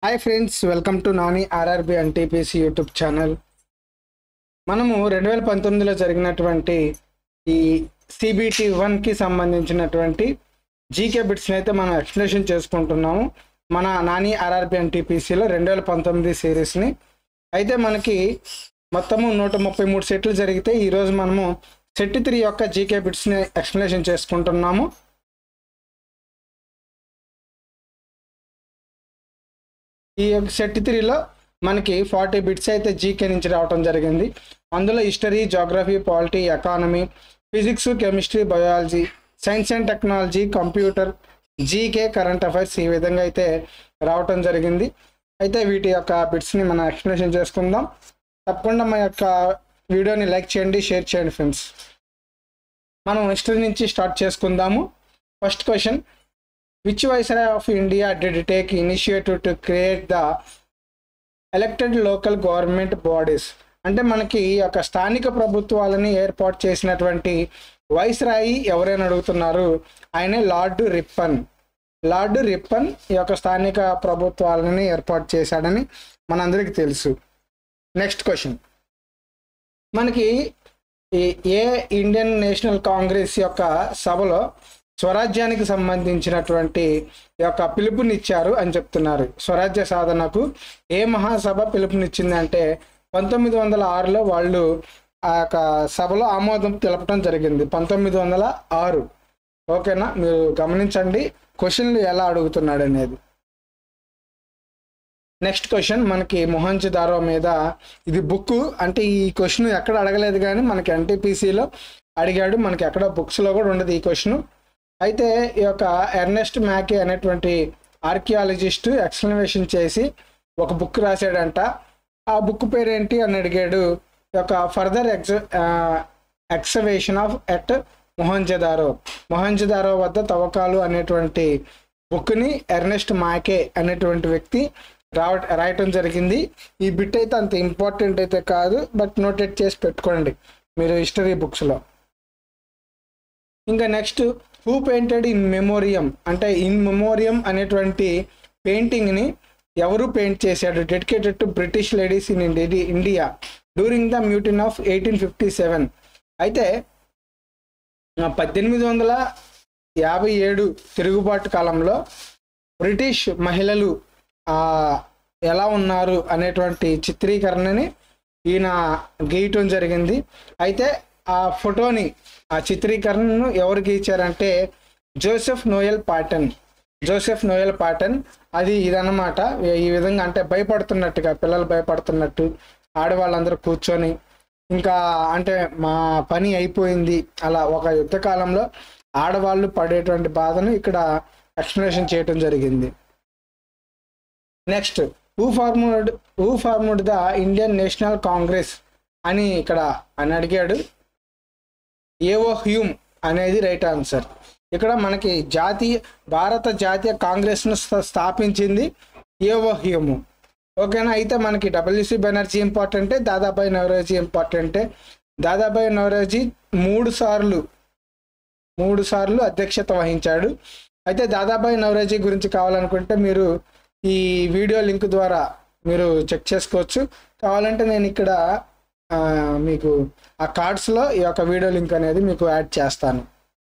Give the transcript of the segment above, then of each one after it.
hi friends welcome to Nani RRB NTPC YouTube channel మనము రెండు వేల పంతొమ్మిదిలో జరిగినటువంటి ఈ సిబిటి వన్కి సంబంధించినటువంటి జీకే బిట్స్ని అయితే మనం ఎక్స్ప్లెనేషన్ చేసుకుంటున్నాము మన నాని ఆర్ఆర్బి ఎన్టీపీసీలో రెండు వేల పంతొమ్మిది సిరీస్ని అయితే మనకి మొత్తము నూట ముప్పై మూడు సెట్లు జరిగితే ఈరోజు మనము సెట్ త్రీ యొక్క జీకే బిట్స్ని ఎక్స్ప్లెనేషన్ చేసుకుంటున్నాము ఈ యొక్క సెట్ త్రీలో మనకి ఫార్టీ బిట్స్ అయితే జీకే నుంచి రావడం జరిగింది అందులో history geography polity economy physics chemistry biology science and technology computer GK current affairs ఈ విధంగా అయితే రావటం జరిగింది అయితే వీటి యొక్క బిట్స్ని మనం ఎక్స్ప్లెనేషన్ చేసుకుందాం తప్పకుండా మా యొక్క వీడియోని లైక్ చేయండి షేర్ చేయండి ఫ్రెండ్స్ మనం హిస్టరీ నుంచి స్టార్ట్ చేసుకుందాము first question which viceroy of India did take initiative to create the elected local government bodies అంటే మనకి ఈ యొక్క స్థానిక ప్రభుత్వాలని ఏర్పాటు చేసినటువంటి వైస్రాయి ఎవరైనా అడుగుతున్నారు ఆయనే లార్డ్ రిప్పన్ లార్డ్ రిప్పన్ ఈ యొక్క స్థానిక ప్రభుత్వాలని ఏర్పాటు చేశాడని మనందరికీ తెలుసు నెక్స్ట్ క్వశ్చన్ మనకి ఈ ఏ ఇండియన్ నేషనల్ కాంగ్రెస్ యొక్క సభలో స్వరాజ్యానికి సంబంధించినటువంటి యొక్క పిలుపునిచ్చారు అని చెప్తున్నారు స్వరాజ్య సాధనకు ఏ మహాసభ పిలుపునిచ్చింది అంటే పంతొమ్మిది వందల ఆరులో వాళ్ళు ఆ యొక్క సభలో ఆమోదం తెలపడం జరిగింది పంతొమ్మిది వందల ఆరు ఓకేనా మీరు గమనించండి క్వశ్చన్లు ఎలా అడుగుతున్నాడు అనేది నెక్స్ట్ క్వశ్చన్ మనకి మొహంజదారో మీద ఇది బుక్ అంటే ఈ క్వశ్చన్ ఎక్కడ అడగలేదు కానీ మనకి ఎన్టీపీసీలో అడిగాడు మనకి ఎక్కడ బుక్స్లో కూడా ఉండదు ఈ క్వశ్చన్ అయితే ఈ యొక్క ఎర్నెస్ట్ మ్యాకే అనేటువంటి ఆర్కియాలజిస్ట్ ఎక్స్ప్లెనేషన్ చేసి ఒక బుక్ రాశాడంట ఆ బుక్ పేరు ఏంటి అని అడిగాడు ఈ యొక్క further ex excavation of at Mohenjodaro Mohenjodaro వద్ద తవ్వకాలు అనేటువంటి బుక్ని ఎర్నెస్ట్ మాకే అనేటువంటి వ్యక్తి రావ రాయటం జరిగింది ఈ బిట్ అయితే అంత ఇంపార్టెంట్ అయితే కాదు బట్ నోటెడ్ చేసి పెట్టుకోండి మీరు హిస్టరీ బుక్స్లో ఇంకా next who painted in memoriam అంటే ఇన్ మెమోరియం అనేటువంటి పెయింటింగ్ని ఎవరు పెయింట్ చేశాడు dedicated to British ladies in India during the mutiny of eighteen fifty seven అయితే పద్దెనిమిది వందల యాభై ఏడు తిరుగుబాటు కాలంలో బ్రిటిష్ మహిళలు ఎలా ఉన్నారు అనేటువంటి చిత్రీకరణని ఈయన గీయటం జరిగింది అయితే ఆ ఫోటోని ఆ చిత్రీకరణను ఎవరు గీచారంటే Joseph Noel Paton Joseph Noel Paton అది ఇదన్నమాట ఈ విధంగా అంటే భయపడుతున్నట్టుగా పిల్లలు భయపడుతున్నట్టు ఆడవాళ్ళందరూ కూర్చొని ఇంకా అంటే మా పని అయిపోయింది అలా ఒక యుద్ధ కాలంలో ఆడవాళ్ళు పడేటువంటి బాధను ఇక్కడ ఎక్స్ప్లెనేషన్ చేయటం జరిగింది next who formed who formed the Indian National Congress అని ఇక్కడ అని అడిగాడు ఏవో హ్యూమ్ అనేది రైట్ ఆన్సర్ ఇక్కడ మనకి జాతీయ భారత జాతీయ కాంగ్రెస్ను స్థాపించింది ఏవో హ్యూమ్ ఓకేనా అయితే మనకి డబ్ల్యూసి బెనర్జీ ఇంపార్టెంటే దాదాబాయి నవరోజీ ఇంపార్టెంటే దాదాబాయి నవరోజీ మూడు సార్లు మూడు సార్లు అధ్యక్షత వహించాడు అయితే దాదాబాయి నవరోజీ గురించి కావాలనుకుంటే మీరు ఈ వీడియో లింక్ ద్వారా మీరు చెక్ చేసుకోవచ్చు కావాలంటే నేను ఇక్కడ మీకు ఆ కార్డ్స్లో ఈ యొక్క వీడియో లింక్ అనేది మీకు యాడ్ చేస్తాను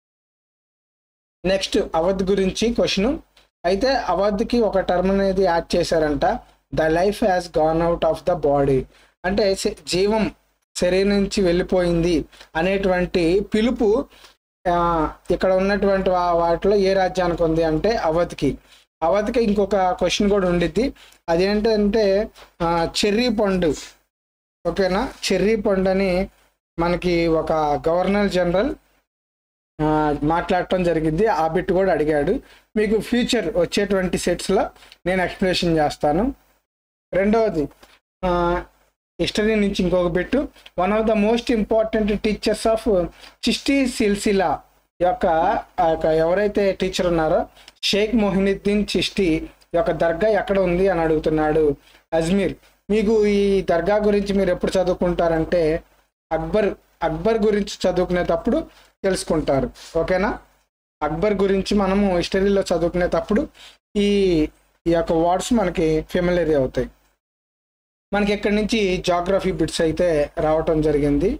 నెక్స్ట్ అవధ్ గురించి క్వశ్చన్ అయితే అవధ్కి ఒక టర్మ్ అనేది యాడ్ చేశారంట the life has gone out of the body అంటే జీవం శరీరం నుంచి వెళ్ళిపోయింది అనేటువంటి పిలుపు ఇక్కడ ఉన్నటువంటి వాటిలో ఏ రాజ్యానికి ఉంది అంటే అవధ్కి అవధ్కి ఇంకొక క్వశ్చన్ కూడా ఉండిద్ది అదేంటంటే చెర్రీ పండు ఓకేనా చెర్రీ పండు అని మనకి ఒక గవర్నర్ జనరల్ మాట్లాడటం జరిగింది ఆ బిట్ కూడా అడిగాడు మీకు ఫ్యూచర్ వచ్చేటువంటి సెట్స్లో నేను ఎక్స్ప్లెనేషన్ చేస్తాను రెండవది హిస్టరీ నుంచి ఇంకొక bit one of the most important teachers of Chishti silsila యొక్క ఎవరైతే టీచర్ ఉన్నారో షేక్ మొహినుద్దీన్ చిష్టి యొక్క దర్గా ఎక్కడ ఉంది అని అడుగుతున్నాడు అజ్మీర్ మీకు ఈ దర్గా గురించి మీరు ఎప్పుడు చదువుకుంటారంటే అక్బర్ అక్బర్ గురించి చదువుకునేటప్పుడు తెలుసుకుంటారు ఓకేనా అక్బర్ గురించి మనము హిస్టరీలో చదువుకునేటప్పుడు ఈ ఈ యొక్క వర్డ్స్ మనకి ఫెమిలరీ అవుతాయి మనకి ఇక్కడి నుంచి జాగ్రఫీ బిట్స్ అయితే రావటం జరిగింది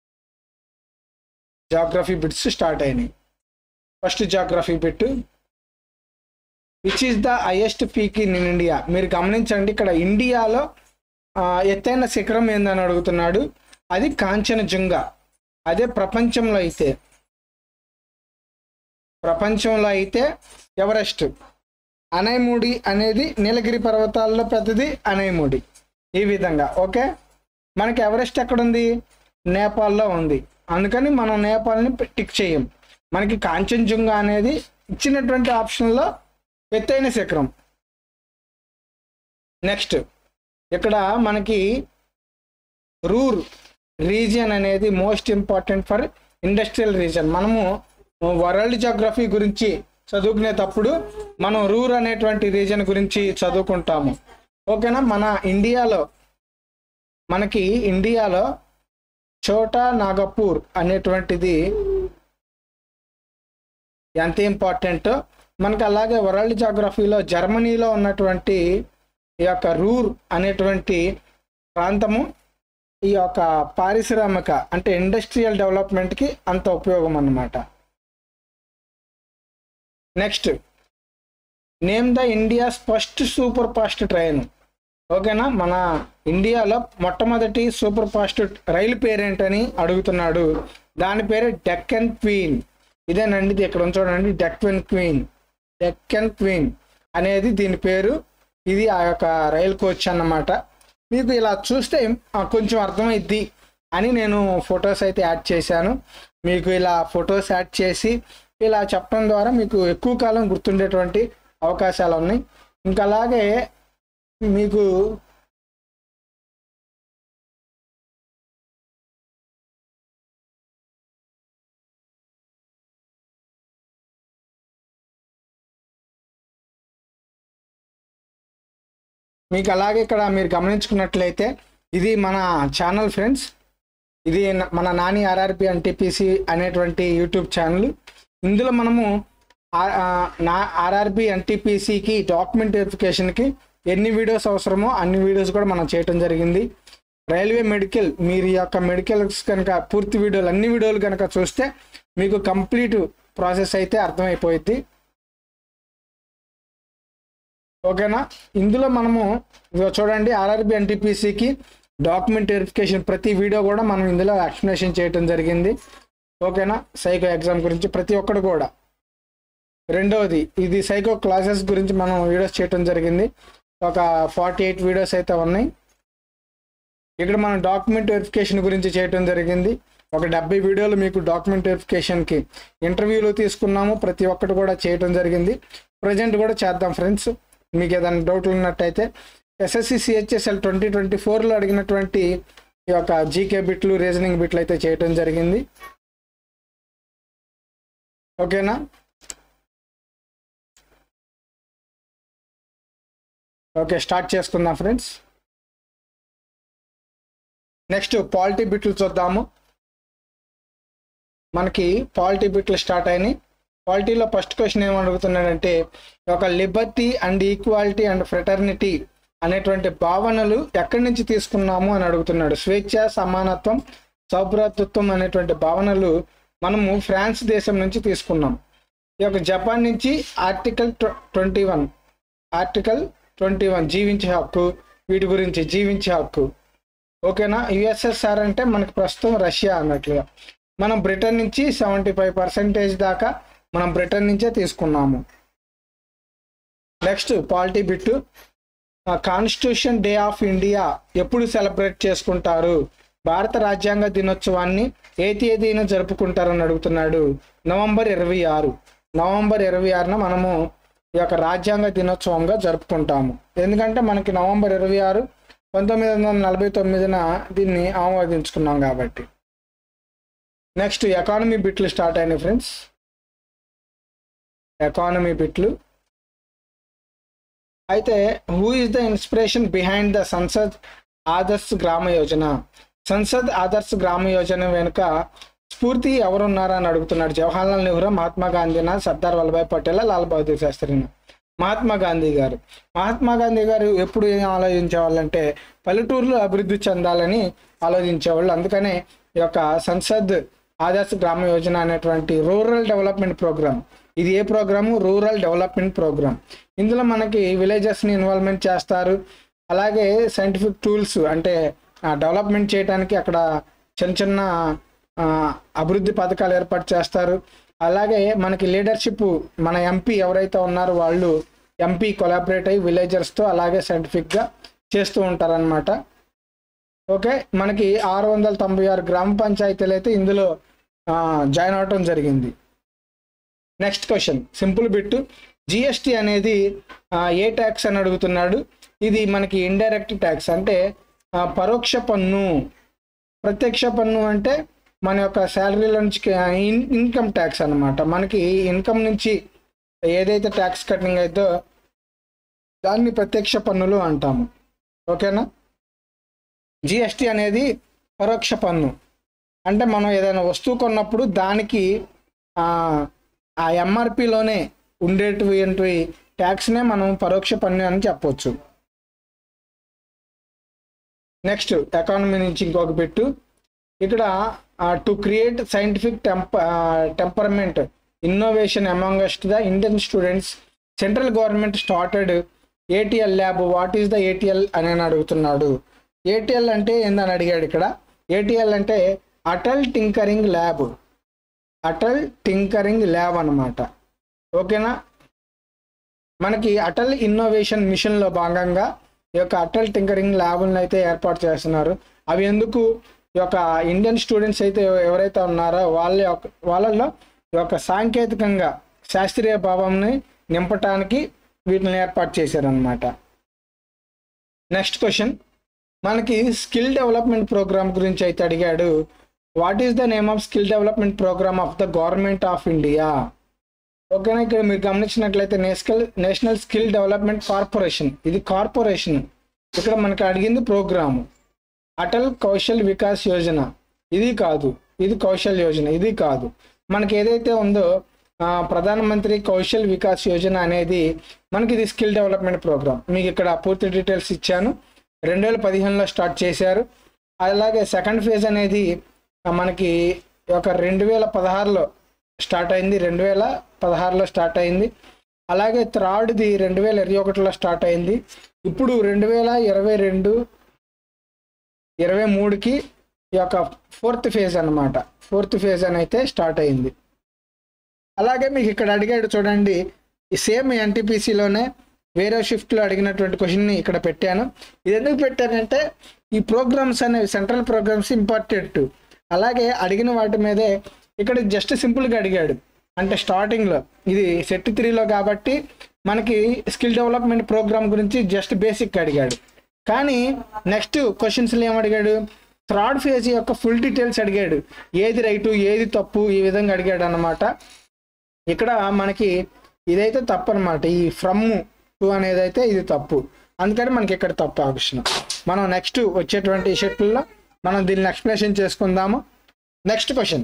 జాగ్రఫీ బిట్స్ స్టార్ట్ అయినాయి first geography bit which is the highest peak in India మీరు గమనించండి ఇక్కడ ఇండియాలో ఆ, ఎత్తైన శిఖరం ఏందని అడుగుతున్నాడు అది కాంచనజుంగ అదే ప్రపంచంలో అయితే ప్రపంచంలో అయితే ఎవరెస్ట్ అనైముడి అనేది నీలగిరి పర్వతాల్లో పెద్దది అనైముడి ఈ విధంగా ఓకే మనకి ఎవరెస్ట్ ఎక్కడుంది నేపాల్లో ఉంది అందుకని మనం నేపాల్ని టిక్ చేయం మనకి కాంచన్జుంగా అనేది ఇచ్చినటువంటి ఆప్షన్లో ఎత్తైన శిఖరం నెక్స్ట్ ఇక్కడ మనకి రూర్ రీజియన్ అనేది most important for industrial region మనము వరల్డ్ జాగ్రఫీ గురించి చదువుకునేటప్పుడు మనం రూర్ అనేటువంటి రీజన్ గురించి చదువుకుంటాము ఓకేనా మన ఇండియాలో మనకి ఇండియాలో చోటా నాగపూర్ అనేటువంటిది ఎంత ఇంపార్టెంట్ మనకి అలాగే వరల్డ్ జాగ్రఫీలో జర్మనీలో ఉన్నటువంటి ఈ యొక్క రూర్ అనేటువంటి ప్రాంతము ఈ యొక్క పారిశ్రామిక అంటే ఇండస్ట్రియల్ డెవలప్మెంట్కి అంత ఉపయోగం అన్నమాట next name the India's first super fast train ఓకేనా మన ఇండియాలో మొట్టమొదటి సూపర్ ఫాస్ట్ రైలు పేరేంటని అడుగుతున్నాడు దాని పేరు డెక్కన్ క్వీన్ ఇదేనండి ఇది ఇక్కడ చూడండి డెక్కన్ క్వీన్ డెక్కన్ క్వీన్ అనేది దీని పేరు ఇది ఆ యొక్క రైలు కోచ్ అన్నమాట మీకు ఇలా చూస్తే ఆ, కొంచెం అర్థమైద్ది అని నేను ఫొటోస్ అయితే యాడ్ చేశాను మీకు ఇలా ఫొటోస్ యాడ్ చేసి ఇలా చెప్పడం ద్వారా మీకు ఎక్కువ కాలం గుర్తుండేటువంటి అవకాశాలు ఉన్నాయి ఇంకా అలాగే మీకు మీకు అలాగే ఇక్కడ మీరు గమనించుకున్నట్లయితే ఇది మన ఛానల్ ఫ్రెండ్స్ ఇది న- మన నాని ఆర్ఆర్పి ఎన్టీపీసీ అనేటువంటి యూట్యూబ్ ఛానల్ ఇందులో మనము ఆ- ఆ, నా ఆర్ఆర్బి ఎన్టీపీసీకి డాక్యుమెంట్ వెరిఫికేషన్కి ఎన్ని వీడియోస్ అవసరమో అన్ని వీడియోస్ కూడా మనం చేయటం జరిగింది రైల్వే మెడికల్ మీరు ఈ యొక్క మెడికల్స్ కనుక పూర్తి వీడియోలు అన్ని వీడియోలు కనుక చూస్తే మీకు కంప్లీట్ ప్రాసెస్ అయితే అర్థమైపోయింది ఓకేనా ఇందులో మనము ఇదిగో చూడండి ఆర్ఆర్బి ఎన్టీపీసీకి డాక్యుమెంట్ వెరిఫికేషన్ ప్రతి వీడియో కూడా మనం ఇందులో ఎక్స్ప్లెనేషన్ చేయడం జరిగింది ఓకేనా సైకో ఎగ్జామ్ గురించి ప్రతి ఒక్కటి కూడా రెండవది ఇది సైకో క్లాసెస్ గురించి మనం వీడియోస్ చేయడం జరిగింది ఒక ఫార్టీ ఎయిట్ వీడియోస్ అయితే ఉన్నాయి ఇక్కడ మనం డాక్యుమెంట్ వెరిఫికేషన్ గురించి చేయడం జరిగింది ఒక డెబ్బై వీడియోలు మీకు డాక్యుమెంట్ వెరిఫికేషన్కి ఇంటర్వ్యూలు తీసుకున్నాము ప్రతి ఒక్కటి కూడా చేయడం జరిగింది ప్రజెంట్ కూడా చేద్దాం ఫ్రెండ్స్ మీకు ఏదైనా డౌట్లు ఉన్నట్టయితే ఎస్ఎస్సి సిహెచ్ఎస్ఎల్ ట్వంటీ ట్వంటీ ఫోర్లో అడిగినటువంటి ఈ యొక్క జీకే బిట్లు రీజనింగ్ బిట్లు అయితే చేయడం జరిగింది ఓకేనా ఓకే స్టార్ట్ చేసుకుందాం ఫ్రెండ్స్ నెక్స్ట్ పాలిటీ బిట్లు చూద్దాము మనకి పాలిటీ బిట్లు స్టార్ట్ అయినాయి పాలిటీలో ఫస్ట్ క్వశ్చన్ ఏం అడుగుతున్నాడంటే ఒక liberty and equality and fraternity అనేటువంటి భావనలు ఎక్కడి నుంచి తీసుకున్నాము అని అడుగుతున్నాడు స్వేచ్ఛ సమానత్వం సౌభ్రాతృత్వం అనేటువంటి భావనలు మనము ఫ్రాన్స్ దేశం నుంచి తీసుకున్నాం ఈ యొక్క జపాన్ నుంచి article twenty one article twenty one జీవించే హక్కు వీటి గురించి జీవించే హక్కు ఓకేనా యుఎస్ఎస్ఆర్ అంటే మనకి ప్రస్తుతం రష్యా అన్నట్లుగా మనం బ్రిటన్ నుంచి సెవెంటీ ఫైవ్ పర్సెంటేజ్ దాకా మనం బ్రిటన్ నుంచే తీసుకున్నాము next polity bit constitution day of India ఎప్పుడు సెలబ్రేట్ చేసుకుంటారు భారత రాజ్యాంగ దినోత్సవాన్ని ఏ తేదీన జరుపుకుంటారని అడుగుతున్నాడు నవంబర్ ఇరవై ఆరు నవంబర్ ఇరవై ఆరున మనము ఈ యొక్క రాజ్యాంగ దినోత్సవంగా జరుపుకుంటాము ఎందుకంటే మనకి నవంబర్ ఇరవై ఆరు పంతొమ్మిది వందల నలభై తొమ్మిదిన దీన్ని ఆమోదించుకున్నాం కాబట్టి నెక్స్ట్ ఎకానమీ బిట్లు స్టార్ట్ అయినాయి ఫ్రెండ్స్ ఎకానమీ బిట్లు అయితే who is the inspiration behind the Sansad Adarsh Gram Yojana Sansad Adarsh Gram Yojana వెనుక స్ఫూర్తి ఎవరున్నారా అని అడుగుతున్నాడు జవహర్లాల్ నెహ్రూ మహాత్మా గాంధీనా సర్దార్ వల్లభాయ్ పటేల్ లాల్ బహదూర్ శాస్త్రినా మహాత్మా గాంధీ గారు మహాత్మా గాంధీ గారు ఎప్పుడు ఏం ఆలోచించేవాళ్ళంటే పల్లెటూరులో అభివృద్ధి చెందాలని ఆలోచించేవాళ్ళు అందుకనే ఈ యొక్క సంసద్ ఆదర్శ గ్రామ యోజన అనేటువంటి రూరల్ డెవలప్మెంట్ ప్రోగ్రామ్ ఇది ఏ ప్రోగ్రాము రూరల్ డెవలప్మెంట్ ప్రోగ్రామ్ ఇందులో మనకి విలేజెస్ని ఇన్వాల్వ్మెంట్ చేస్తారు అలాగే సైంటిఫిక్ టూల్స్ అంటే డెవలప్మెంట్ చేయడానికి అక్కడ చిన్న చిన్న ఆ, అభివృద్ధి పథకాలు ఏర్పాటు చేస్తారు అలాగే మనకి లీడర్షిప్ మన ఎంపీ ఎవరైతే ఉన్నారో వాళ్ళు ఎంపీ కొలాబరేట్ అయ్యి విలేజర్స్తో అలాగే సైంటిఫిక్గా చేస్తూ ఉంటారనమాట ఓకే మనకి ఆరు వందల తొంభై ఆరు గ్రామ పంచాయతీలు అయితే ఇందులో జాయిన్ అవటం జరిగింది next question simple bit GST అనేది ఆ, ఏ ట్యాక్స్ అని అడుగుతున్నాడు ఇది మనకి ఇండైరెక్ట్ ట్యాక్స్ అంటే ఆ, పరోక్ష పన్ను ప్రత్యక్ష పన్ను అంటే మన యొక్క శాలరీల నుంచి ఇన్- ఇన్కమ్ ట్యాక్స్ అన్నమాట మనకి ఇన్కమ్ నుంచి ఏదైతే ట్యాక్స్ కటింగ్ అయితే దాన్ని ప్రత్యక్ష పన్నులు అంటాము ఓకేనా జిఎస్టి అనేది పరోక్ష పన్ను అంటే మనం ఏదైనా వస్తువు కొన్నప్పుడు దానికి ఆ, ఆ ఎంఆర్పిలోనే ఉండేటువంటి ట్యాక్స్నే మనం పరోక్ష పన్ను అని చెప్పొచ్చు నెక్స్ట్ ఎకానమీ నుంచి ఇంకొక పెట్టు ఇక్కడ to create scientific temp temperament innovation amongst the Indian students central government started ATL lab what is the ATL అని అని అడుగుతున్నాడు ఏటీఎల్ అంటే ఏందని అడిగాడు ఇక్కడ ఏటీఎల్ అంటే Atal tinkering lab Atal tinkering lab అన్నమాట ఓకేనా మనకి అటల్ ఇన్నోవేషన్ మిషన్లో భాగంగా ఈ యొక్క అటల్ టింకరింగ్ ల్యాబ్లను అయితే ఏర్పాటు చేస్తున్నారు అవి ఎందుకు ఈ యొక్క ఇండియన్ స్టూడెంట్స్ అయితే ఎవరైతే ఉన్నారో వాళ్ళ యొక్క వాళ్ళల్లో ఈ యొక్క సాంకేతికంగా శాస్త్రీయ భావంని నింపటానికి వీటిని ఏర్పాటు చేశారనమాట నెక్స్ట్ క్వశ్చన్ మనకి స్కిల్ డెవలప్మెంట్ ప్రోగ్రామ్ గురించి అయితే అడిగాడు what is the name of skill development program of the government of India ఓకేనా ఇక్కడ మీరు గమనించినట్లయితే national national skill development corporation ఇది కార్పొరేషన్ ఇక్కడ మనకి అడిగింది ప్రోగ్రాము అటల్ కౌశల్ వికాస్ యోజన ఇది కాదు ఇది కౌశల్ యోజన ఇది కాదు మనకి ఏదైతే ఉందో ఆ, ప్రధానమంత్రి కౌశల్ వికాస్ యోజన అనేది మనకి ఇది స్కిల్ డెవలప్మెంట్ ప్రోగ్రామ్ మీకు ఇక్కడ పూర్తి డీటెయిల్స్ ఇచ్చాను రెండు వేల పదిహేనులో స్టార్ట్ చేశారు అలాగే సెకండ్ ఫేజ్ అనేది ఆ, మనకి ఒక రెండు వేల పదహారులో స్టార్ట్ అయింది రెండు వేల పదహారులో స్టార్ట్ అయింది అలాగే థర్డ్ది రెండు వేల ఇరవై ఒకటిలో స్టార్ట్ అయింది ఇప్పుడు రెండు వేల ఇరవై రెండు ఇరవై మూడుకి ఈ యొక్క ఫోర్త్ ఫేజ్ అన్నమాట ఫోర్త్ ఫేజ్ అని అయితే స్టార్ట్ అయింది అలాగే మీకు ఇక్కడ అడిగాడు చూడండి ఈ సేమ్ ఎన్టీపీసీలోనే వేరే షిఫ్ట్లో అడిగినటువంటి క్వశ్చన్ని ఇక్కడ పెట్టాను ఇది ఎందుకు పెట్టానంటే ఈ ప్రోగ్రామ్స్ అనేవి సెంట్రల్ ప్రోగ్రామ్స్ ఇంపార్టెంట్ అలాగే అడిగిన వాటి మీదే ఇక్కడ జస్ట్ సింపుల్గా అడిగాడు అంటే స్టార్టింగ్లో ఇది సెట్ త్రీలో కాబట్టి మనకి స్కిల్ డెవలప్మెంట్ ప్రోగ్రామ్ గురించి జస్ట్ బేసిక్ అడిగాడు కానీ నెక్స్ట్ క్వశ్చన్స్లో ఏమడిగాడు థర్డ్ ఫేజ్ యొక్క ఫుల్ డీటెయిల్స్ అడిగాడు ఏది రైటు ఏది తప్పు ఈ విధంగా అడిగాడు అన్నమాట ఇక్కడ మనకి ఇదైతే తప్పు అనమాట ఈ ఫ్రమ్ టు అనేది అయితే ఇది తప్పు అందుకని మనకి ఇక్కడ తప్పు ఆప్షన్ మనం నెక్స్ట్ వచ్చేటువంటి షెట్లలో మనం దీన్ని ఎక్స్ప్లెనేషన్ చేసుకుందాము నెక్స్ట్ క్వశ్చన్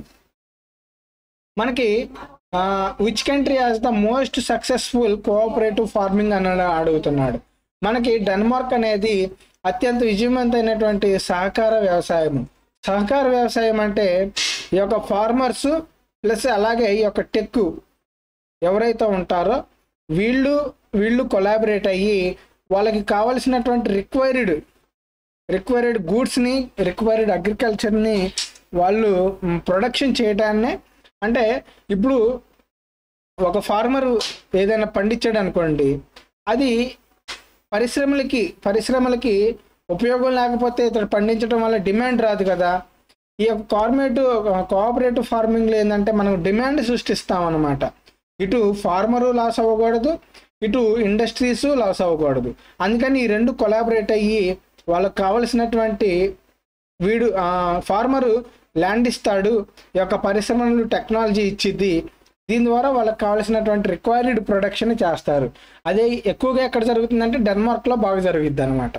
మనకి which country has the most successful cooperative farming అని అడుగుతున్నాడు మనకి డెన్మార్క్ అనేది అత్యంత విజయవంతమైనటువంటి సహకార వ్యవసాయం సహకార వ్యవసాయం అంటే ఈ యొక్క ఫార్మర్స్ ప్లస్ అలాగే ఈ యొక్క టెక్ ఎవరైతే ఉంటారో వీళ్ళు వీళ్ళు కొలాబరేట్ అయ్యి వాళ్ళకి కావలసినటువంటి రిక్వైర్డ్ రిక్వైర్డ్ గూడ్స్ని రిక్వైర్డ్ అగ్రికల్చర్ని వాళ్ళు ప్రొడక్షన్ చేయడాన్నే అంటే ఇప్పుడు ఒక ఫార్మర్ ఏదైనా పండించాడు అనుకోండి అది పరిశ్రమలకి పరిశ్రమలకి ఉపయోగం లేకపోతే ఇతడు పండించడం వల్ల డిమాండ్ రాదు కదా ఈ యొక్క కార్పొరేటివ్ కోఆపరేటివ్ ఫార్మింగ్లో ఏంటంటే మనం డిమాండ్ సృష్టిస్తాం అనమాట ఇటు ఫార్మరు లాస్ అవ్వకూడదు ఇటు ఇండస్ట్రీస్ లాస్ అవ్వకూడదు అందుకని ఈ రెండు కొలాబరేట్ అయ్యి వాళ్ళకి కావలసినటువంటి వీడు ఫార్మరు ల్యాండ్ ఇస్తాడు ఈ యొక్క పరిశ్రమలు టెక్నాలజీ ఇచ్చిద్ది దీని ద్వారా వాళ్ళకి కావాల్సినటువంటి రిక్వైర్డ్ ప్రొడక్షన్ చేస్తారు అదే ఎక్కువగా ఎక్కడ జరుగుతుందంటే డెన్మార్క్లో బాగా జరుగుద్ది అనమాట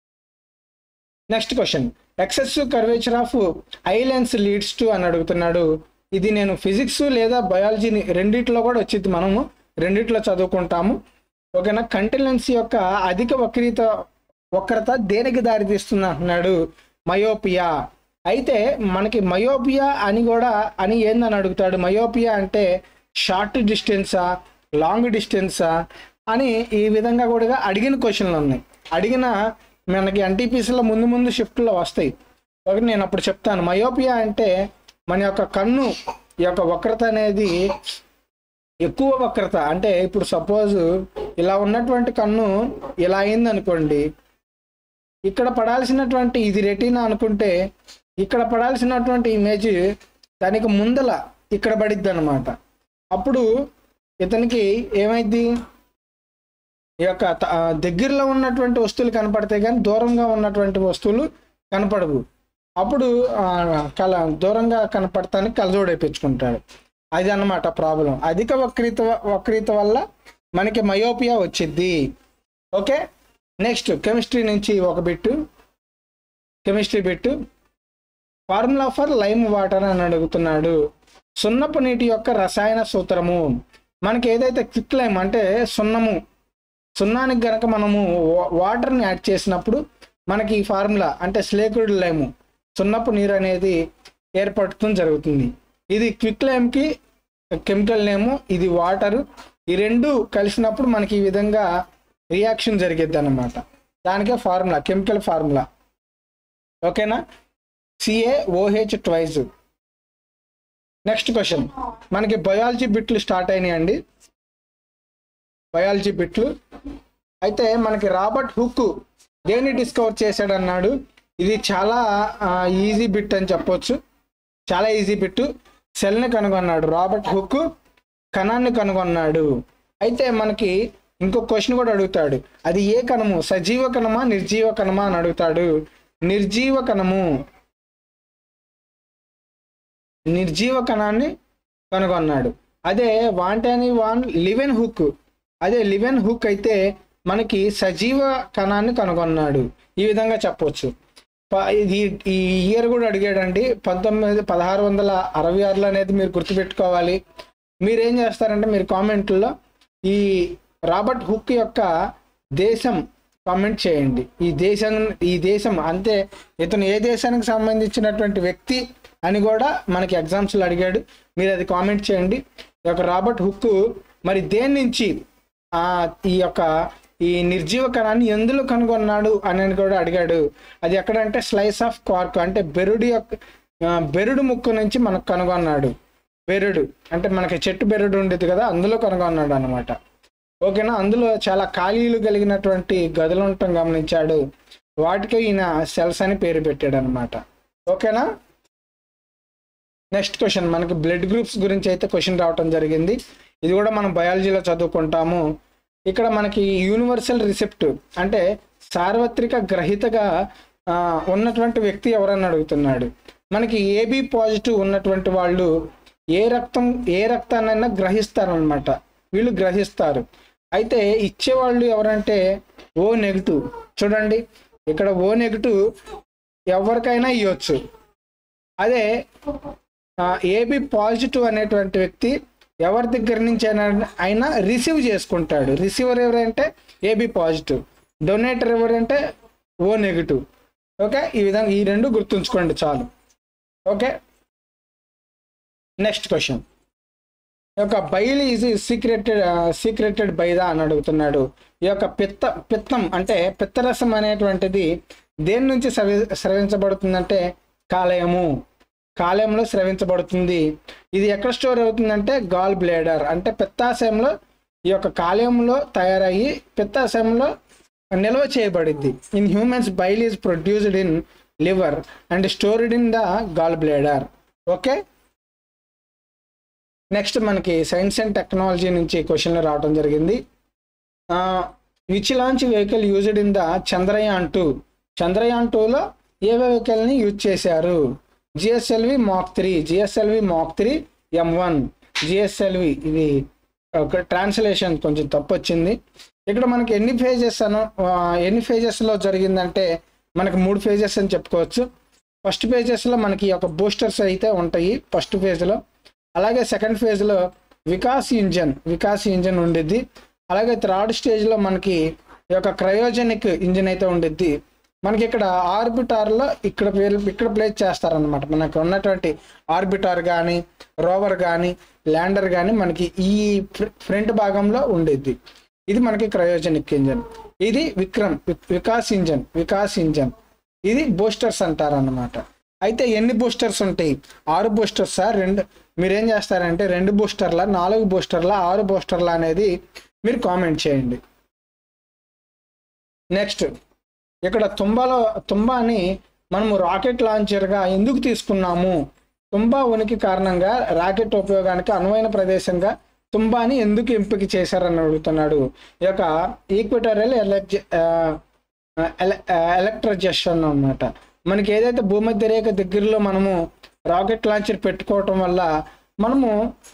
next question excessive curvature of eye lens leads to అని అడుగుతున్నాడు ఇది నేను ఫిజిక్స్ లేదా బయాలజీని రెండిట్లో కూడా వచ్చింది మనము రెండిట్లో చదువుకుంటాము ఓకేనా కంటిలెన్స్ యొక్క అధిక వక్రీత వక్రత దేనికి దారితీస్తుంది అంటున్నాడు మయోపియా అయితే మనకి మయోపియా అని కూడా అని ఏందని అడుగుతాడు మయోపియా అంటే షార్ట్ డిస్టెన్సా లాంగ్ డిస్టెన్సా అని ఈ విధంగా కూడా అడిగిన క్వశ్చన్లు ఉన్నాయి అడిగిన మనకి ఎన్టీపీసీలో ముందు ముందు షిఫ్ట్లో వస్తాయి ఒకటి నేను అప్పుడు చెప్తాను మయోపియా అంటే మన యొక్క కన్ను ఈ యొక్క వక్రత అనేది ఎక్కువ వక్రత అంటే ఇప్పుడు సపోజ్ ఇలా ఉన్నటువంటి కన్ను ఇలా అయింది అనుకోండి ఇక్కడ పడాల్సినటువంటి ఇది రెటీనా అనుకుంటే ఇక్కడ పడాల్సినటువంటి ఇమేజ్ దానికి ముందల ఇక్కడ పడిద్ది అనమాట అప్పుడు ఇతనికి ఏమైంది ఈ యొక్క త- ఆ, దగ్గరలో ఉన్నటువంటి వస్తువులు కనపడతాయి కానీ దూరంగా ఉన్నటువంటి వస్తువులు కనపడవు అప్పుడు ఆ, కల దూరంగా కనపడటానికి కలజోడు వేయించుకుంటాడు అది అన్నమాట ప్రాబ్లం అధిక వక్రీత వక్రీత వల్ల మనకి మయోపియా వచ్చింది ఓకే నెక్స్ట్ కెమిస్ట్రీ నుంచి ఒక bit chemistry bit formula for lime water అని అడుగుతున్నాడు సున్నపు నీటి యొక్క రసాయన సూత్రము మనకి ఏదైతే క్విక్ లైమ్ అంటే సున్నము సున్నానికి గనక మనము వా- వాటర్ని యాడ్ చేసినప్పుడు మనకి ఈ ఫార్ములా అంటే స్లేకుడ్ లైము సున్నపు నీరు అనేది ఏర్పడటం జరుగుతుంది ఇది క్విక్ లైమ్కి కెమికల్ నేము ఇది వాటరు ఈ రెండు కలిసినప్పుడు మనకి ఈ విధంగా రియాక్షన్ జరిగిద్ది అనమాట దానికే ఫార్ములా కెమికల్ ఫార్ములా ఓకేనా CA OH twice next question మనకి బయాలజీ బిట్లు స్టార్ట్ అయినాయండి బయాలజీ బిట్లు అయితే మనకి రాబర్ట్ హుక్ దేన్ని డిస్కవర్ చేశాడన్నాడు ఇది చాలా ఈజీ బిట్ అని చెప్పొచ్చు చాలా ఈజీ బిట్ సెల్ని కనుగొన్నాడు రాబర్ట్ హుక్ కణాన్ని కనుగొన్నాడు అయితే మనకి ఇంకో క్వశ్చన్ కూడా అడుగుతాడు అది ఏ కణము సజీవ కణమా నిర్జీవ కణమా అని అడుగుతాడు నిర్జీవ కణము నిర్జీవ కణాన్ని కనుగొన్నాడు అదే వాంటాని వాన్ లివెన్ హుక్ అదే లివెన్ హుక్ అయితే మనకి సజీవ కణాన్ని కనుగొన్నాడు ఈ విధంగా చెప్పొచ్చు ప- ఇది ఈ ఇయర్ కూడా అడిగాడండి పంతొమ్మిది పదహారు వందల అరవై ఆరులో అనేది మీరు గుర్తుపెట్టుకోవాలి మీరు ఏం చేస్తారంటే మీరు కామెంట్లో ఈ రాబర్ట్ హుక్ యొక్క దేశం కామెంట్ చేయండి ఈ దేశం ఈ దేశం అంతే ఇతను ఏ దేశానికి సంబంధించినటువంటి వ్యక్తి అని కూడా మనకి ఎగ్జామ్స్లో అడిగాడు మీరు అది కామెంట్ చేయండి ఈ యొక్క రాబర్ట్ హుక్ మరి దేని నుంచి ఆ ఈ యొక్క ఈ నిర్జీవ కణాన్ని ఎందులో కనుగొన్నాడు అని కూడా అడిగాడు అది ఎక్కడంటే స్లైస్ ఆఫ్ కార్క్ అంటే బెరుడు యొక్క ఆ, బెరుడు ముక్కు నుంచి మనకు కనుగొన్నాడు బెరుడు అంటే మనకి చెట్టు బెరుడు ఉండేది కదా అందులో కనుగొన్నాడు అనమాట ఓకేనా అందులో చాలా ఖాళీలు కలిగినటువంటి గదులు ఉండటం గమనించాడు వాటికి ఈయన సెల్స్ అని పేరు పెట్టాడు అనమాట ఓకేనా నెక్స్ట్ క్వశ్చన్ మనకి బ్లడ్ గ్రూప్స్ గురించి అయితే క్వశ్చన్ రావటం జరిగింది ఇది కూడా మనం బయాలజీలో చదువుకుంటాము ఇక్కడ మనకి యూనివర్సల్ రిసెప్ట్ అంటే సార్వత్రిక గ్రహీతగా ఆ, ఉన్నటువంటి వ్యక్తి ఎవరని అడుగుతున్నాడు మనకి ఏబి పాజిటివ్ ఉన్నటువంటి వాళ్ళు ఏ రక్తం ఏ రక్తాన్నైనా గ్రహిస్తారనమాట వీళ్ళు గ్రహిస్తారు అయితే ఇచ్చేవాళ్ళు ఎవరంటే ఓ నెగిటివ్ చూడండి ఇక్కడ ఓ నెగిటివ్ ఎవరికైనా ఇవ్వచ్చు అదే ఏబి పాజిటివ్ అనేటువంటి వ్యక్తి ఎవరి దగ్గర నుంచి అయినా అయినా రిసీవ్ చేసుకుంటాడు రిసీవర్ ఎవరంటే ఏబి పాజిటివ్ డొనేటర్ ఎవరంటే ఓ నెగిటివ్ ఓకే ఈ విధంగా ఈ రెండు గుర్తుంచుకోండి చాలు ఓకే నెక్స్ట్ క్వశ్చన్ ఈ యొక్క bile is secreted secreted by the అని అడుగుతున్నాడు ఈ యొక్క పిత్త పిత్తం అంటే పిత్తరసం అనేటువంటిది దేని నుంచి స్రవి స్రవించబడుతుందంటే కాలేయము కాలేయంలో స్రవించబడుతుంది ఇది ఎక్కడ స్టోర్ అవుతుందంటే గాల్ బ్లేడర్ అంటే పిత్తాశయంలో ఈ యొక్క కాలేయంలో తయారయ్యి పిత్తాశయంలో నిల్వ చేయబడింది in humans bile is produced in liver and stored in the gall bladder okay next మనకి సైన్స్ అండ్ టెక్నాలజీ నుంచి క్వశ్చన్లు రావడం జరిగింది which launch vehicle used in the Chandrayaan two Chandrayaan టూలో ఏ వెహికల్ని యూజ్ చేశారు GSLV mark three GSLV mark three M one GSLV ఇది ఒక ట్రాన్స్లేషన్ కొంచెం తప్పు వచ్చింది ఇక్కడ మనకి ఎన్ని ఫేజెస్ అను ఆ, ఎన్ని ఫేజెస్లో జరిగిందంటే మనకి మూడు ఫేజెస్ అని చెప్పుకోవచ్చు ఫస్ట్ ఫేజెస్లో మనకి ఒక బూస్టర్స్ అయితే ఉంటాయి ఫస్ట్ ఫేజ్లో అలాగే సెకండ్ ఫేజ్లో వికాస్ ఇంజన్ వికాస్ ఇంజన్ ఉండిద్ది అలాగే థర్డ్ స్టేజ్లో మనకి ఈ యొక్క క్రయోజెనిక్ ఇంజిన్ అయితే ఉండిద్ది మనకి ఇక్కడ ఆర్బిటార్లో ఇక్కడ పేరు ఇక్కడ ప్లేస్ చేస్తారనమాట మనకు ఉన్నటువంటి ఆర్బిటార్ కానీ రోవర్ కానీ ల్యాండర్ కానీ మనకి ఈ ఫ్ర- ఫ్రంట్ భాగంలో ఉండిద్ది ఇది మనకి క్రయోజెనిక్ ఇంజన్ ఇది విక్రమ్ వి- వికాస్ ఇంజన్ వికాస్ ఇంజన్ ఇది బూస్టర్స్ అంటారన్నమాట అయితే ఎన్ని బూస్టర్స్ ఉంటాయి ఆరు బూస్టర్సా రెండు మీరేం చేస్తారంటే రెండు బూస్టర్ల నాలుగు బూస్టర్ల ఆరు బూస్టర్ల అనేది మీరు కామెంట్ చేయండి నెక్స్ట్ ఇక్కడ తుంబాలో తుంబాని మనము రాకెట్ లాంచర్గా ఎందుకు తీసుకున్నాము తుంబా ఉనికి కారణంగా రాకెట్ ఉపయోగానికి అనువైన ప్రదేశంగా తుంబాని ఎందుకు ఎంపిక చేశారని అడుగుతున్నాడు ఈ యొక్క ఈక్వటోరియల్ ఎలక్జ ఎలక్ట్రజెషన్ అన్నమాట మనకి ఏదైతే భూమధ్య రేఖ దగ్గరలో మనము రాకెట్ లాంచర్ పెట్టుకోవటం వల్ల మనము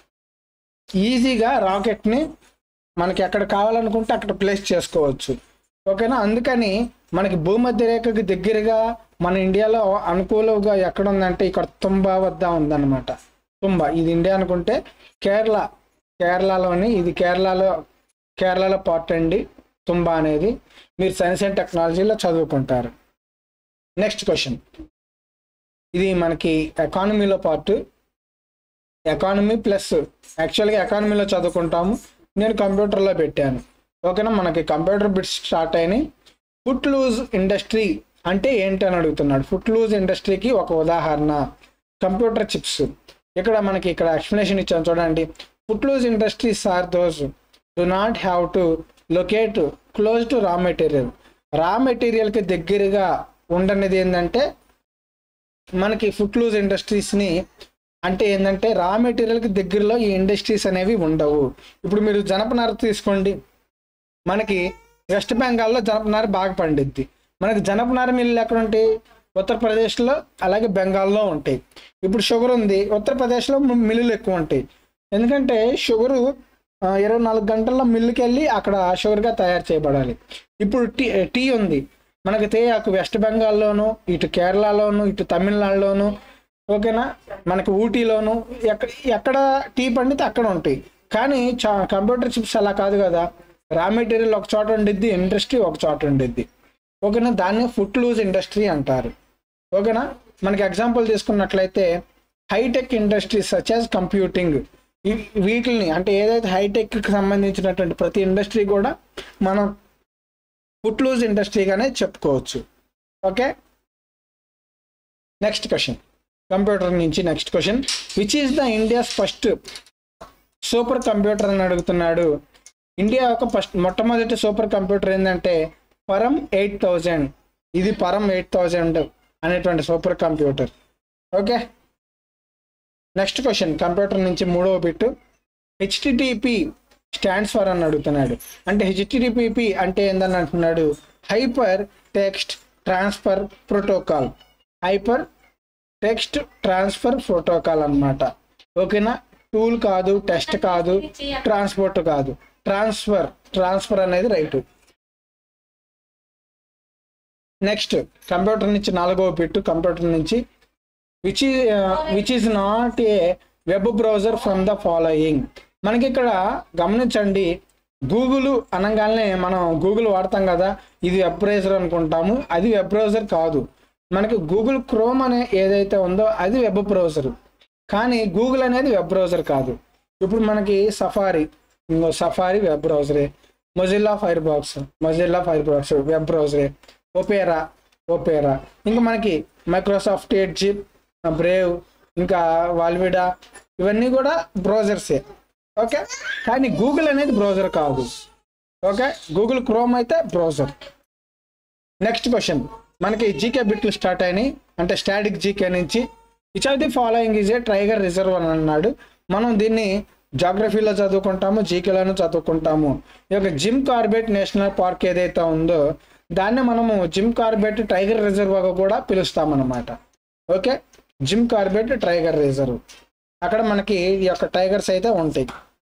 ఈజీగా రాకెట్ని మనకి ఎక్కడ కావాలనుకుంటే అక్కడ ప్లేస్ చేసుకోవచ్చు ఓకేనా అందుకని మనకి భూమధ్య రేఖకి దగ్గరగా మన ఇండియాలో అనుకూలంగా ఎక్కడ ఉందంటే ఇక్కడ తుంబా వద్ద ఉందన్నమాట తుంబా ఇది ఇండియా అనుకుంటే కేరళ కేరళలోని ఇది కేరళలో కేరళలో పార్ట్ అండి తుంబా అనేది మీరు సైన్స్ అండ్ టెక్నాలజీలో చదువుకుంటారు నెక్స్ట్ క్వశ్చన్ ఇది మనకి ఎకానమీలో పార్ట్ ఎకానమీ ప్లస్ యాక్చువల్గా ఎకానమీలో చదువుకుంటాము నేను కంప్యూటర్లో పెట్టాను ఓకేనా మనకి కంప్యూటర్ బిట్స్ స్టార్ట్ అయినాయి ఫుట్ లూజ్ ఇండస్ట్రీ అంటే ఏంటి అని అడుగుతున్నాడు ఫుట్ లూజ్ ఇండస్ట్రీకి ఒక ఉదాహరణ కంప్యూటర్ చిప్స్ ఇక్కడ మనకి ఇక్కడ ఎక్స్ప్లెనేషన్ ఇచ్చాను చూడండి footloose industries are those do not have to locate close to raw material raw మెటీరియల్కి దగ్గరగా ఉండనిది ఏంటంటే మనకి ఫుట్ లూజ్ ఇండస్ట్రీస్ని అంటే ఏంటంటే రా మెటీరియల్కి దగ్గరలో ఈ ఇండస్ట్రీస్ అనేవి ఉండవు ఇప్పుడు మీరు జనపనార తీసుకోండి మనకి వెస్ట్ బెంగాల్లో జనపనార బాగా పండిద్ది మనకి జనపనార మిల్లు ఎక్కడ ఉంటాయి ఉత్తరప్రదేశ్లో అలాగే బెంగాల్లో ఉంటాయి ఇప్పుడు షుగర్ ఉంది ఉత్తరప్రదేశ్లో మి- మిల్లులు ఎక్కువ ఉంటాయి ఎందుకంటే షుగరు ఆ, ఇరవై నాలుగు గంటల్లో మిల్లుకి వెళ్ళి అక్కడ షుగర్గా తయారు చేయబడాలి ఇప్పుడు టీ టీ ఉంది మనకి తేయాకు వెస్ట్ బెంగాల్లోను ఇటు కేరళలోను ఇటు తమిళనాడులోను ఓకేనా మనకి ఊటీలోను ఎక్కడ ఎక్కడ టీ పండితే అక్కడ ఉంటాయి కానీ చా కంప్యూటర్ చిప్స్ అలా కాదు కదా రా మెటీరియల్ ఒక చోట ఉండిద్ది ఇండస్ట్రీ ఒక చోట ఉండిద్ది ఓకేనా దాన్ని ఫుట్ లూజ్ ఇండస్ట్రీ అంటారు ఓకేనా మనకి ఎగ్జాంపుల్ తీసుకున్నట్లయితే high tech industries such as computing వీటిని అంటే ఏదైతే హైటెక్కి సంబంధించినటువంటి ప్రతి ఇండస్ట్రీ కూడా మనం ఫుట్ లూజ్ ఇండస్ట్రీగానే చెప్పుకోవచ్చు ఓకే నెక్స్ట్ క్వశ్చన్ కంప్యూటర్ నుంచి next question which is the India's first super computer అని అడుగుతున్నాడు ఇండియా యొక్క ఫస్ట్ మొట్టమొదటి సూపర్ కంప్యూటర్ ఏంటంటే పరం ఎయిట్ థౌజండ్ ఇది పరం ఎయిట్ థౌజండ్ అనేటువంటి super computer okay next question computer నుంచి మూడవ బిట్ హెచ్టిటిపి స్టాండ్స్ ఫర్ అని అడుగుతున్నాడు అంటే హెచ్టిటిపిపి అంటే ఏందని అంటున్నాడు hyper text transfer protocol hyper text transfer protocol అన్నమాట ఓకేనా టూల్ కాదు టెస్ట్ కాదు ట్రాన్స్పోర్ట్ కాదు ట్రాన్స్ఫర్ ట్రాన్స్ఫర్ అనేది రైట్ నెక్స్ట్ కంప్యూటర్ నుంచి నాలుగవ బిట్ కంప్యూటర్ నుంచి which which is not a web browser from the following మనకి ఇక్కడ గమనించండి గూగుల్ అనగానే మనం గూగుల్ వాడతాం కదా ఇది వెబ్ బ్రౌజర్ అనుకుంటాము అది వెబ్ బ్రౌజర్ కాదు మనకి గూగుల్ క్రోమ్ అనే ఏదైతే ఉందో అది వెబ్ బ్రౌజర్ కానీ గూగుల్ అనేది వెబ్ బ్రౌజర్ కాదు ఇప్పుడు మనకి సఫారీ ఇంకో సఫారీ వెబ్ బ్రౌజరే Mozilla Firefox Mozilla Firefox web బ్రౌజరే ఒపేరా ఒపేరా ఇంకా మనకి మైక్రోసాఫ్ట్ ఎడ్జ్ బ్రేవ్ ఇంకా వాల్విడా ఇవన్నీ కూడా బ్రౌజర్సే ఓకే కానీ గూగుల్ అనేది బ్రౌజర్ కాదు ఓకే గూగుల్ క్రోమ్ అయితే బ్రౌజర్ నెక్స్ట్ క్వశ్చన్ మనకి జీకే బిట్లు స్టార్ట్ అయినాయి అంటే స్టాటిక్ జీకే నుంచి which of the following is a tiger reserve అని అన్నాడు మనం దీన్ని జాగ్రఫీలో చదువుకుంటాము జీకేలోనూ చదువుకుంటాము ఈ యొక్క జిమ్ కార్బెట్ నేషనల్ పార్క్ ఏదైతే ఉందో దాన్ని మనము జిమ్ కార్బెట్ టైగర్ రిజర్వ్ కూడా పిలుస్తామన్నమాట okay Jim Corbett tiger reserve అక్కడ మనకి ఈ యొక్క టైగర్స్ అయితే ఉంటాయి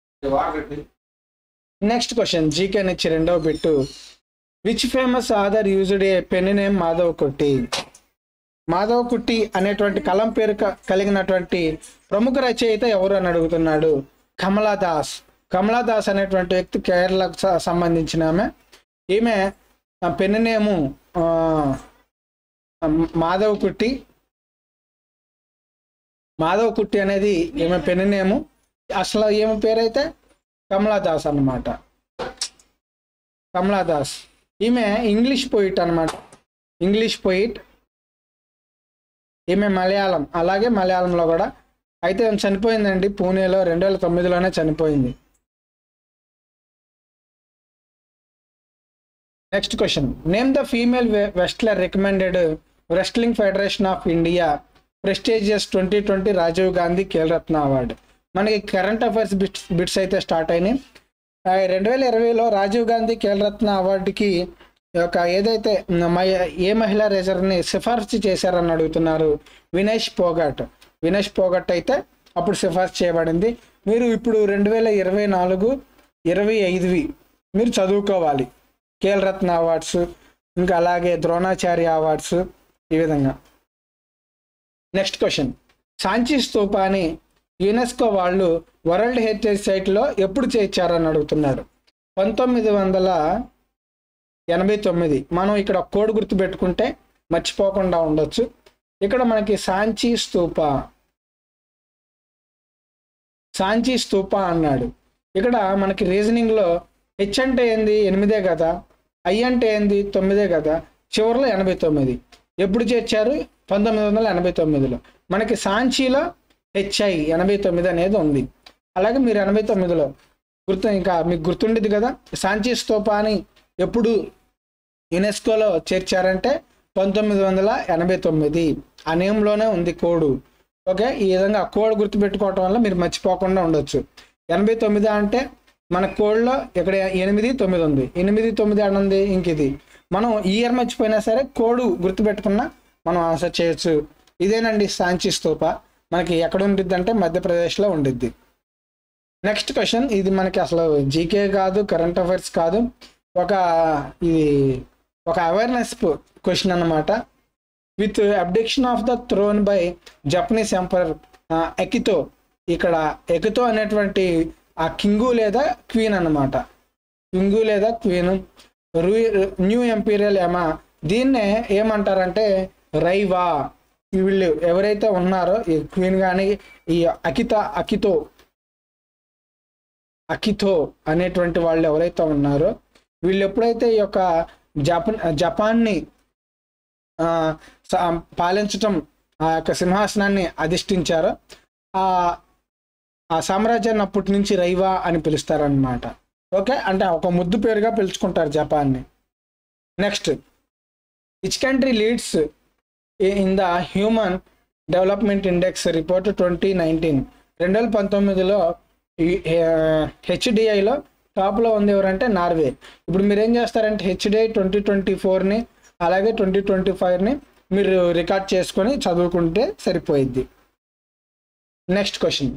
నెక్స్ట్ క్వశ్చన్ జీకే నుంచి రెండవ bit which famous author used a pen name Madhav Kutty Madhav కుట్టి అనేటువంటి కలం పేరు క- కలిగినటువంటి ప్రముఖ రచయిత ఎవరు అని అడుగుతున్నాడు కమలా దాస్ కమలాదాస్ అనేటువంటి వ్యక్తి కేరళకు స- సంబంధించిన ఆమె ఈమె ఆ, పెన్నునేము ఆ, మాధవ్ కుట్టి మాధవ్ కుట్టి అనేది ఈమె పెన్నునేము అసలు ఈమె పేరైతే కమలాదాస్ అన్నమాట కమలాదాస్ ఈమె ఇంగ్లీష్ పోయిట్ అన్నమాట ఇంగ్లీష్ పోయిట్ ఈమె మలయాళం అలాగే మలయాళంలో కూడా అయితే ఆమె చనిపోయిందండి పూణేలో రెండు వేల తొమ్మిదిలోనే చనిపోయింది next question name the female వెస్ట్లర్ recommended wrestling federation of India prestigious twenty twenty Rajiv Gandhi Khel Ratna award మనకి కరెంట్ అఫైర్స్ బిట్స్ బిట్స్ అయితే స్టార్ట్ అయినాయి రెండు వేల ఇరవైలో రాజీవ్ గాంధీ ఖేల్రత్న అవార్డుకి ఒక ఏదైతే మహి- ఏ మహిళా రేజర్ని సిఫార్సు చేశారని అడుగుతున్నారు వినేష్ పోగట్ వినేష్ పోగట్ అయితే అప్పుడు సిఫార్సు చేయబడింది మీరు ఇప్పుడు రెండు వేల ఇరవై నాలుగు ఇరవై ఐదువి మీరు చదువుకోవాలి ఖేల్ రత్న అవార్డ్స్ ఇంకా అలాగే ద్రోణాచార్య అవార్డ్స్ ఈ విధంగా నెక్స్ట్ క్వశ్చన్ సాంచి స్తూపాని యునెస్కో వాళ్ళు వరల్డ్ హెరిటేజ్ సైట్లో ఎప్పుడు చేర్చారని అడుగుతున్నాడు పంతొమ్మిది వందల ఎనభై తొమ్మిది మనం ఇక్కడ ఒక కోడ్ గుర్తు పెట్టుకుంటే మర్చిపోకుండా ఉండొచ్చు ఇక్కడ మనకి సాంచి స్తూప సాంచి స్తూప అన్నాడు ఇక్కడ మనకి రీజనింగ్లో హెచ్ అంటే ఏంది ఎనిమిదే కదా ఐ అంటే ఏంది తొమ్మిదే కదా చివరిలో ఎనభై తొమ్మిది ఎప్పుడు చేర్చారు పంతొమ్మిది వందల ఎనభై తొమ్మిదిలో మనకి సాంచీలో హెచ్ఐ ఎనభై తొమ్మిది అనేది ఉంది అలాగే మీరు ఎనభై తొమ్మిదిలో గుర్తు ఇంకా మీకు గుర్తుండేది కదా సాంచీ స్తూప అని ఎప్పుడు యునెస్కోలో చేర్చారంటే పంతొమ్మిది వందల ఎనభై తొమ్మిది ఆ నేమ్లోనే ఉంది కోడు ఓకే ఈ విధంగా ఆ కోడ్ గుర్తుపెట్టుకోవటం వల్ల మీరు మర్చిపోకుండా ఉండొచ్చు ఎనభై తొమ్మిది అంటే మన కోడ్లో ఇక్కడ ఎనిమిది తొమ్మిది ఉంది ఎనిమిది తొమ్మిది అని ఉంది ఇంక ఇది మనం ఇయర్ మర్చిపోయినా సరే కోడ్ గుర్తుపెట్టుకున్నా మనం ఆన్సర్ చేయొచ్చు ఇదేనండి సాంచి స్తూప మనకి ఎక్కడ ఉండిద్ది అంటే మధ్యప్రదేశ్లో ఉండిద్ది నెక్స్ట్ క్వశ్చన్ ఇది మనకి అసలు జీకే కాదు కరెంట్ అఫైర్స్ కాదు ఒక ఇది ఒక అవేర్నెస్ క్వశ్చన్ అన్నమాట with abdication of the throne by Japanese emperor Akihito ఇక్కడ ఎకితో అనేటువంటి ఆ కింగు లేదా క్వీన్ అన్నమాట కింగు లేదా క్వీన్ న్యూ ఎంపీరియల్ ఏమా దీన్నే ఏమంటారంటే రైవా వీళ్ళు ఎవరైతే ఉన్నారో ఈ క్వీన్ కానీ ఈ అకిత అకితో అకితో అనేటువంటి వాళ్ళు ఎవరైతే ఉన్నారో వీళ్ళు ఎప్పుడైతే ఈ యొక్క జపన్ జపాన్ని ఆ, స- పాలించటం ఆ యొక్క సింహాసనాన్ని అధిష్ఠించారో ఆ ఆ సామ్రాజ్యాన్ని అప్పటి నుంచి రైవా అని పిలుస్తారనమాట ఓకే అంటే ఒక ముద్దు పేరుగా పిలుచుకుంటారు జపాన్ని next which country leads in the human development index report twenty nineteen రెండు వేల పంతొమ్మిదిలో హెచ్డిఐలో టాప్లో ఉంది ఎవరంటే నార్వే ఇప్పుడు మీరు ఏం చేస్తారంటే హెచ్డిఐ ట్వంటీ ట్వంటీ ఫోర్ని అలాగే ట్వంటీ ట్వంటీ ఫైవ్ని మీరు రికార్డ్ చేసుకొని చదువుకుంటే సరిపోయిద్ది నెక్స్ట్ క్వశ్చన్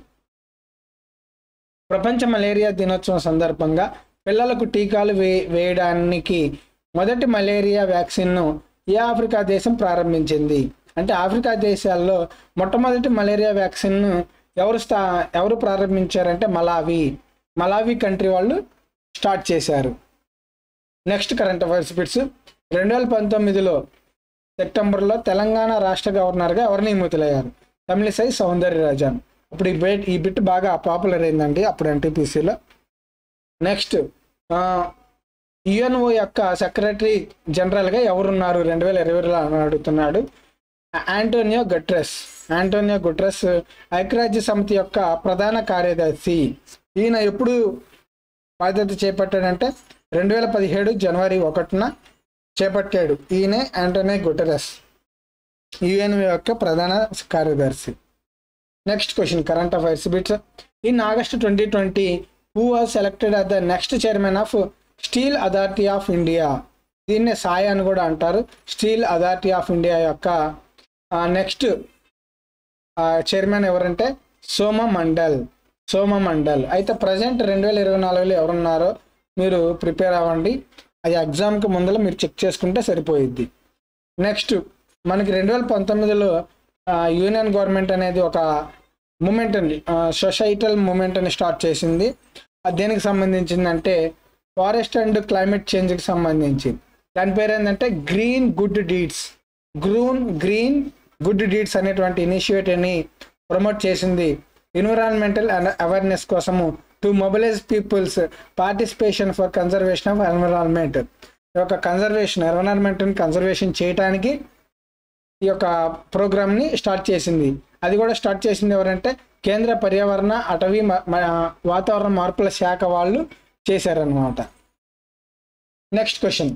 ప్రపంచ మలేరియా దినోత్సవం సందర్భంగా పిల్లలకు టీకాలు వే వేయడానికి మొదటి మలేరియా వ్యాక్సిన్ను ఏ ఆఫ్రికా దేశం ప్రారంభించింది అంటే ఆఫ్రికా దేశాల్లో మొట్టమొదటి మలేరియా వ్యాక్సిన్ను ఎవరు స్థా ఎవరు ప్రారంభించారంటే మలావి మలావి కంట్రీ వాళ్ళు స్టార్ట్ చేశారు నెక్స్ట్ కరెంట్ అఫైర్స్ బిట్స్ రెండు వేల పంతొమ్మిదిలో సెప్టెంబర్లో తెలంగాణ రాష్ట్ర గవర్నర్గా ఎవరు నియమితులయ్యారు తమిళిసై సౌందర్యరాజన్ ఇప్పుడు ఈ బిట్ ఈ బిట్ బాగా పాపులర్ అయిందండి అప్పుడు ఎన్టీపీసీలో నెక్స్ట్ యుఎన్ఓ యొక్క సెక్రటరీ జనరల్గా ఎవరున్నారు రెండు వేల ఇరవైలో అని అడుగుతున్నాడు ఆంటోనియో గట్రెస్ ఆంటోనియో గుట్రెస్ ఐక్యరాజ్య సమితి యొక్క ప్రధాన కార్యదర్శి ఈయన ఎప్పుడు బాధ్యత చేపట్టాడంటే రెండు వేల పదిహేడు జనవరి ఒకటిన చేపట్టాడు ఈయనే ఆంటోనియో గుటెరస్ యుఎన్ఓ యొక్క ప్రధాన కార్యదర్శి next question current affairs bits in August twenty twenty who was selected at the next chairman of Steel Authority of India దీన్నే సాయ్ అని కూడా అంటారు స్టీల్ అథారిటీ ఆఫ్ ఇండియా యొక్క నెక్స్ట్ చైర్మన్ ఎవరంటే సోమ మండల్ సోమ మండల్ అయితే ప్రజెంట్ రెండు వేల ఇరవై నాలుగులో ఎవరున్నారో మీరు ప్రిపేర్ అవ్వండి అది ఎగ్జామ్కి ముందర మీరు చెక్ చేసుకుంటే సరిపోయిద్ది నెక్స్ట్ మనకి రెండు వేల పంతొమ్మిదిలో యూనియన్ గవర్నమెంట్ అనేది ఒక మూమెంట్ అని సొసైటల్ మూమెంట్ అని స్టార్ట్ చేసింది అది దేనికి సంబంధించిందంటే ఫారెస్ట్ అండ్ క్లైమేట్ చేంజ్కి సంబంధించి దాని పేరు ఏంటంటే green good deeds green green good deeds అనేటువంటి ఇనిషియేటివ్ని ప్రమోట్ చేసింది ఎన్విరాన్మెంటల్ అండ్ అవేర్నెస్ కోసము to mobilise people's participation for conservation of environment ఈ యొక్క కన్జర్వేషన్ ఎన్విరాన్మెంట్ని కన్జర్వేషన్ చేయడానికి ఈ యొక్క ప్రోగ్రామ్ని స్టార్ట్ చేసింది అది కూడా స్టార్ట్ చేసింది ఎవరంటే కేంద్ర పర్యావరణ అటవీ మ- మ- వాతావరణ మార్పుల శాఖ వాళ్ళు చేశారనమాట next question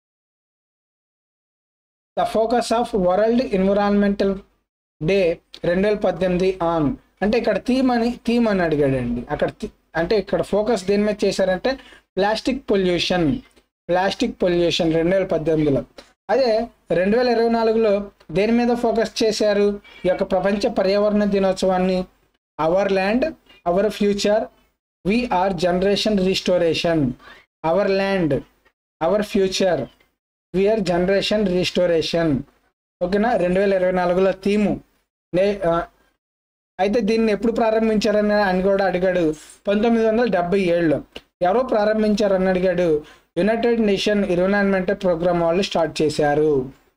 the focus of world environmental day రెండు వేల పద్దెనిమిది ఆన్ అంటే ఇక్కడ థీమ్ అని థీమ్ అని అడిగాడండి అక్కడ థీ- అంటే ఇక్కడ ఫోకస్ దేని మీద చేశారంటే ప్లాస్టిక్ పొల్యూషన్ ప్లాస్టిక్ పొల్యూషన్ రెండు వేల పద్దెనిమిదిలో అదే రెండు వేల ఇరవై నాలుగులో దేని మీద ఫోకస్ చేశారు ఈ యొక్క ప్రపంచ పర్యావరణ దినోత్సవాన్ని our land our future are generation restoration our land our future we are generation restoration ఓకేనా రెండు వేల ఇరవై నాలుగులో థీము నే ఆ, అయితే దీన్ని ఎప్పుడు ప్రారంభించారని అని కూడా అడిగాడు పంతొమ్మిది వందల డెబ్బై ఏడులో ఎవరో ప్రారంభించారని అడిగాడు యునైటెడ్ నేషన్ ఎన్విరాన్మెంటల్ ప్రోగ్రామ్ వాళ్ళు స్టార్ట్ చేశారు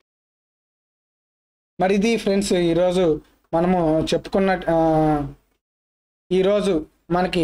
మరి ఇది ఫ్రెండ్స్ ఈరోజు మనము చెప్పుకున్న ఆ, ఈరోజు మనకి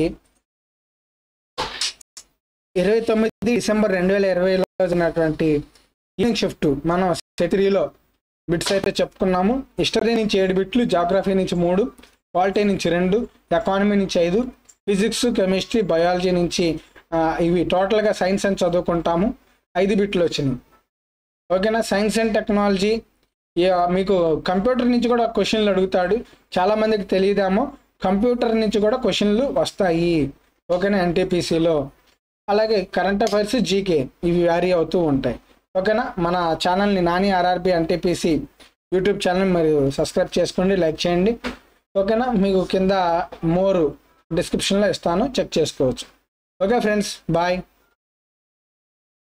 ఇరవై తొమ్మిది డిసెంబర్ రెండు వేల ఇరవైలో జరిగినటువంటి ఈవినింగ్ షిఫ్ట్ మనం సెతిరిలో బిట్స్ అయితే చెప్పుకున్నాము హిస్టరీ నుంచి ఏడు బిట్లు జాగ్రఫీ నుంచి మూడు పాలిటీ నుంచి రెండు ఎకానమీ నుంచి ఐదు ఫిజిక్స్ కెమిస్ట్రీ బయాలజీ నుంచి ఆ, ఇవి టోటల్గా సైన్స్ అని చదువుకుంటాము ఐదు బిట్లు వచ్చినాయి ఓకేనా సైన్స్ అండ్ టెక్నాలజీ మీకు కంప్యూటర్ నుంచి కూడా క్వశ్చన్లు అడుగుతాడు చాలా మందికి తెలియదేమో కంప్యూటర్ నుంచి కూడా క్వశ్చన్లు వస్తాయి ఓకేనా ఎన్టీపీసీలో అలాగే కరెంట్ అఫైర్స్ జీకే ఇవి వ్యారీ అవుతూ ఉంటాయి ఓకేనా మన ఛానల్ని Nani RRB NTPC YouTube channel మీరు సబ్స్క్రైబ్ చేసుకోండి లైక్ చేయండి ఓకేనా మీకు కింద మోర్ డిస్క్రిప్షన్లో ఇస్తాను చెక్ చేసుకోవచ్చు ఓకే ఫ్రెండ్స్ బాయ్